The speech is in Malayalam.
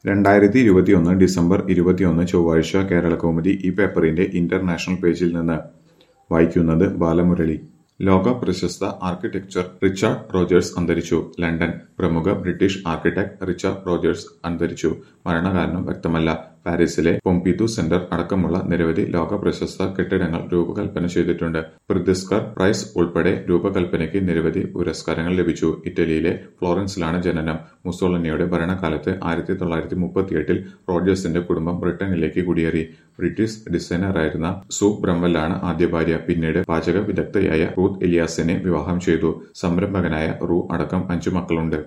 രണ്ടായിരത്തി ഇരുപത്തിയൊന്ന് ഡിസംബർ ഇരുപത്തിയൊന്ന് ചൊവ്വാഴ്ച കേരളകൗമുദി ഈ പേപ്പറിന്റെ ഇന്റർനാഷണൽ പേജിൽ നിന്ന് വായിക്കുന്നത് ബാലമുരളി ലോക പ്രശസ്ത ആർക്കിടെക്ചർ റിച്ചാർഡ് റോജേഴ്സ് അന്തരിച്ചു ലണ്ടൻ പ്രമുഖ ബ്രിട്ടീഷ് ആർക്കിടെക്ട് റിച്ചാർഡ് റോജേഴ്സ് അന്തരിച്ചു മരണകാരണം വ്യക്തമല്ല പാരീസിലെ പൊംപിദു സെന്റർ അടക്കമുള്ള നിരവധി ലോക പ്രശസ്ത കെട്ടിടങ്ങൾ രൂപകൽപ്പന ചെയ്തിട്ടുണ്ട് പ്രിദിസ്കർ പ്രൈസ് ഉൾപ്പെടെ രൂപകൽപ്പനയ്ക്ക് നിരവധി പുരസ്കാരങ്ങൾ ലഭിച്ചു ഇറ്റലിയിലെ ഫ്ലോറൻസിലാണ് ജനനം മുസോളിനിയുടെ ഭരണകാലത്ത് ആയിരത്തി തൊള്ളായിരത്തി മുപ്പത്തിയെട്ടിൽ റോജേഴ്സിന്റെ കുടുംബം ബ്രിട്ടനിലേക്ക് കുടിയേറി ബ്രിട്ടീഷ് ഡിസൈനറായിരുന്ന സു ബ്രംവലാണ് ആദ്യ ഭാര്യ പിന്നീട് പാചക വിദഗ്ധയായ റൂത്ത് എലിയാസിനെ വിവാഹം ചെയ്തു സംരംഭകനായ റൂ അടക്കം അഞ്ചു മക്കളുണ്ട്